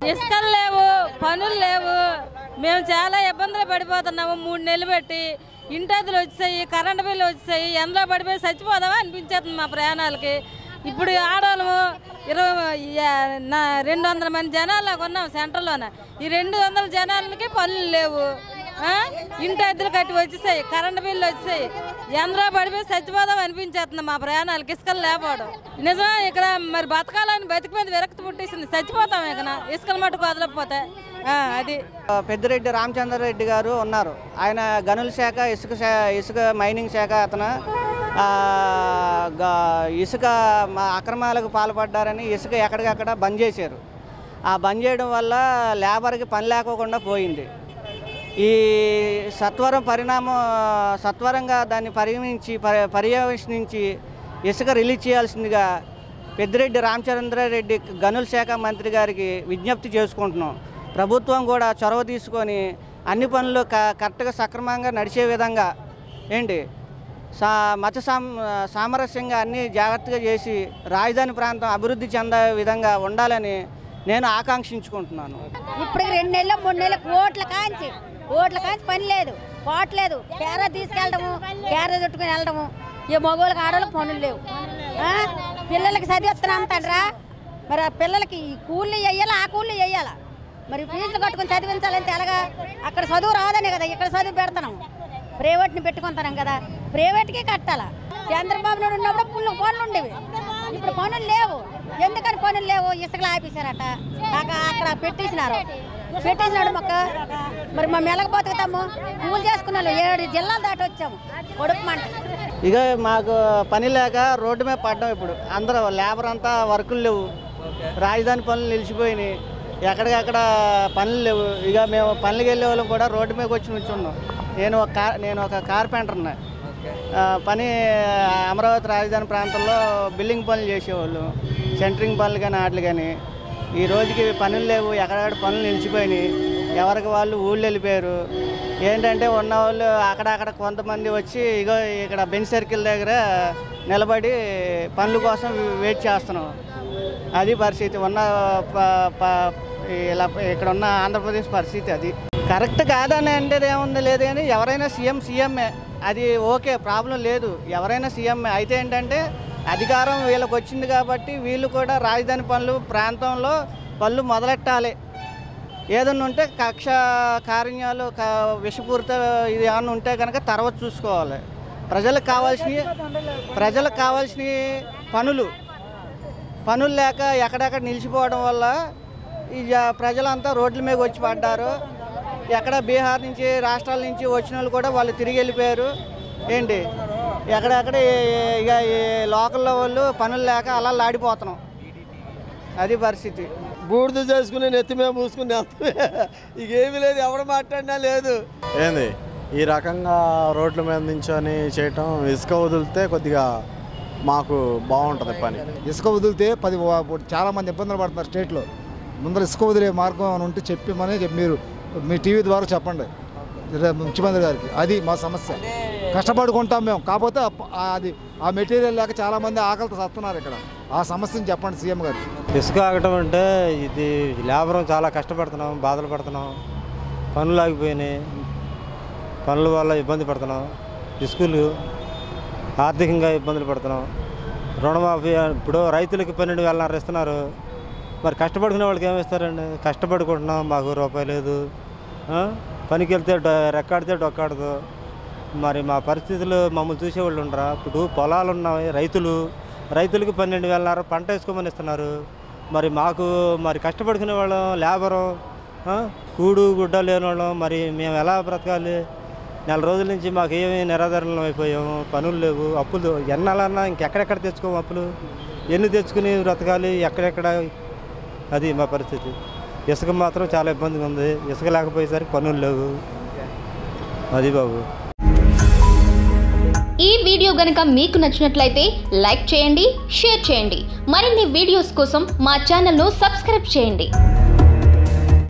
ఇసుకలు లేవు పనులు లేవు మేము చాలా ఇబ్బందులు పడిపోతున్నాము మూడు నెలలు పెట్టి ఇంటదులు వచ్చాయి కరెంటు బిల్లు వచ్చాయి ఎండలో పడిపోయి చచ్చిపోదామా అనిపించేస్తుంది మా ప్రయాణాలకి ఇప్పుడు ఆడవాళ్ళము ఇరవై యా- నా రెండు వందల మంది జనాల్లో ఉన్నాం సెంటర్లోన ఈ రెండు వందల జనాలకి పనులు లేవు ఆ? ఇంటి అద్దెలు కట్టి వచ్చేసాయి కరెంటు బిల్లు వచ్చాయి ఎందరో పడిపోయి చచ్చిపోదాం అనిపించేస్తుంది మా ప్రయాణాలకి ఇసుకలు లేకపోవడం నిజం ఇక్కడ మరి బతకాలని బతికి మీద విరక్తి పుట్టేసింది చచ్చిపోతాం ఇక ఇసుకల మట్టుకు వదలకపోతే ఆ, అది పెద్దిరెడ్డి రామచంద్రారెడ్డి గారు ఉన్నారు ఆయన గనుల శాఖ ఇసుక శా- ఇసుక మైనింగ్ శాఖ అతను ఆ, గా- ఇసుక మా అక్రమాలకు పాల్పడ్డారని ఇసుక ఎక్కడికక్కడ బంద్ చేశారు ఆ బంద్ చేయడం వల్ల లేబర్కి పని లేకోకుండా పోయింది ఈ సత్వరం పరిణామం సత్వరంగా దాన్ని పరిగణించి పరి పర్యవేక్షించి ఇసుక రిలీజ్ చేయాల్సిందిగా పెద్దిరెడ్డి రామచంద్రారెడ్డి గనుల శాఖ మంత్రి గారికి విజ్ఞప్తి చేసుకుంటున్నాం ప్రభుత్వం కూడా చొరవ తీసుకొని అన్ని పనులు క కరెక్ట్గా సక్రమంగా నడిచే విధంగా ఏంటి సా మత సాం సామరస్యంగా అన్ని జాగ్రత్తగా చేసి రాజధాని ప్రాంతం అభివృద్ధి చెందే విధంగా ఉండాలని నేను ఆకాంక్షించుకుంటున్నాను ఇప్పటికి రెండు నెలలు మూడు నెలలు ఓట్ల కాంచి ఓట్ల కాంచి పని లేదు పోవట్లేదు పేర తీసుకెళ్ళడము పేర చుట్టుకుని వెళ్ళడము ఈ మగవాళ్ళకి ఆడవాళ్ళకి పనులు లేవు ఆ? పిల్లలకి చదివిస్తున్నాం తండ్రా మరి ఆ పిల్లలకి ఈ కూళ్ళు వేయాలా ఆ కూళ్ళు వేయాలా మరి ఫీజులు కట్టుకొని చదివించాలంటే ఎలాగా అక్కడ చదువు రాదనే కదా ఇక్కడ చదువు పెడతాం ప్రైవేట్ని పెట్టుకుంటున్నాం కదా ప్రైవేట్కే కట్టాలా చంద్రబాబు నాయుడు ఉన్నప్పుడు పుల్లు పనులు ఉండేవి ఇప్పుడు పనులు లేవు ఎందుకని పనులు లేవు ఇసుకలు ఆపేశారట అక్క- అక్కడ పెట్టేసినారు పెట్టేసినాడు మొక్క మరి మేము ఎలాగ బతుకుతాము పూలు చేసుకున్న వాళ్ళు ఏడు జిల్లాలు దాటి వచ్చాము ఒడుపుమంట ఇక మాకు పని లేక రోడ్డు మీద పడ్డాం ఇప్పుడు అందరూ లేబర్ అంతా వర్కులు లేవు రాజధాని పనులు నిలిచిపోయినాయి ఎక్కడికక్కడ పనులు లేవు ఇక మేము పనులకు వెళ్ళే వాళ్ళం కూడా రోడ్డు మీదకి వచ్చి నుంచున్నాం నేను ఒక కార్ నేను ఒక కార్పెంటర్ని ఆ, పని అమరావతి రాజధాని ప్రాంతంలో బిల్డింగ్ పనులు చేసేవాళ్ళు సెంటరింగ్ పనులు కానీ వాటిలు కానీ ఈ రోజుకి పనులు లేవు ఎక్కడెక్కడ పనులు నిలిచిపోయినాయి ఎవరికి వాళ్ళు ఊళ్ళు వెళ్ళిపోయారు ఏంటంటే ఉన్న వాళ్ళు అక్కడక్కడ కొంతమంది వచ్చి ఇగో ఇక్కడ బెంచ్ సర్కిల్ దగ్గర నిలబడి పనుల కోసం వెయిట్ చేస్తున్నాం అది పరిస్థితి ఉన్న ప- ప- ఇలా ఇక్కడ ఉన్న ఆంధ్రప్రదేశ్ పరిస్థితి అది కరెక్ట్ కాదని అంటే ఏముంది లేదు కానీ ఎవరైనా సీఎం సీఎంఏ అది ఓకే ప్రాబ్లం లేదు ఎవరైనా సీఎంఏ అయితే ఏంటంటే అధికారం వీళ్ళకి వచ్చింది కాబట్టి వీళ్ళు కూడా రాజధాని పనులు ప్రాంతంలో పనులు మొదలెట్టాలి ఏదన్నా ఉంటే కక్ష కారుణ్యాలు క- విషపూరిత ఇది ఏమన్నా ఉంటే కనుక తర్వాత చూసుకోవాలి ప్రజలకు కావాల్సినవి ప్రజలకు కావాల్సిన పనులు పనులు లేక ఎక్కడెక్కడ నిలిచిపోవడం వల్ల ఈ జ- ప్రజలంతా రోడ్ల మీద వచ్చి పడ్డారు ఎక్కడ బీహార్ నుంచి రాష్ట్రాల నుంచి వచ్చిన వాళ్ళు కూడా వాళ్ళు తిరిగి వెళ్ళిపోయారు ఏంటి ఎక్కడెక్కడ ఈ- ఇక ఈ లోకల్లో వాళ్ళు పనులు లేక అలా లాడిపోతున్నాం అది పరిస్థితి బూడిద చేసుకుని నెత్తి మీద మూసుకుని వెళ్తామే ఇక ఏమీ లేదు ఎవరు మాట్లాడినా లేదు ఏంది ఈ రకంగా రోడ్ల మీద నించొని చేయటం ఇసుక వదిలితే కొద్దిగా మాకు బాగుంటుంది పని ఇసుక వదిలితే పది చాలా మంది ఇబ్బందులు పడుతున్నారు స్టేట్లో ముందర ఇసుక వదిలే మార్గం ఏమైనా ఉంటే చెప్పమని చెప్పి మీరు మీ టీవీ ద్వారా చెప్పండి రే- ముఖ్యమంత్రి గారికి అది మా సమస్య కష్టపడుకుంటాం మేము కాకపోతే అప్ప- ఆ- అది ఆ మెటీరియల్ లేక చాలా మంది ఆకలితో వస్తున్నారు ఇక్కడ ఆ సమస్యను చెప్పండి సీఎం గారు ఇసుక ఆగటం అంటే ఇది లేబరం చాలా కష్టపడుతున్నాం బాధలు పడుతున్నాం పనులు ఆగిపోయినాయి పనుల వల్ల ఇబ్బంది పడుతున్నాం ఇసుకలు ఆర్థికంగా ఇబ్బందులు పడుతున్నాం రుణమాఫీ ఇప్పుడు రైతులకి పన్నెండు వేలన్నర ఇస్తున్నారు మరి కష్టపడుకునే వాళ్ళకి ఏమి ఇస్తారండి కష్టపడుకుంటున్నాం మాకు రూపాయి లేదు ఆ? పనికి వెళ్తే డొ- రెక్కాడితే డొక్కాడదు మరి మా పరిస్థితులు మమ్మల్ని చూసేవాళ్ళు ఉండరా ఇప్పుడు పొలాలు ఉన్నాయి రైతులు రైతులకి పన్నెండు వేలన్నర పంట వేసుకోమని ఇస్తున్నారు మరి మాకు మరి కష్టపడుకునే వాళ్ళం లేబరు ఆ? కూడు గుడ్డ లేని వాళ్ళం మరి మేము ఎలా బ్రతకాలి నెల రోజుల నుంచి మాకు ఏమీ నిరాధారణం అయిపోయాము పనులు లేవు అప్పులు ఎన్నాలన్నా ఇంకెక్కడెక్కడ తెచ్చుకోము అప్పులు ఎన్ని తెచ్చుకుని బ్రతకాలి ఎక్కడెక్కడ అది మా పరిస్థితి ఇసుక మాత్రం చాలా ఇబ్బందిగా ఉంది ఇసుక లేకపోయేసరికి పనులు లేవు అది బాబు ఈ వీడియో గనక మీకు నచ్చినట్లయితే లైక్ చేయండి షేర్ చేయండి మరిన్ని వీడియోస్ కోసం మా ఛానల్ను సబ్స్క్రైబ్ చేయండి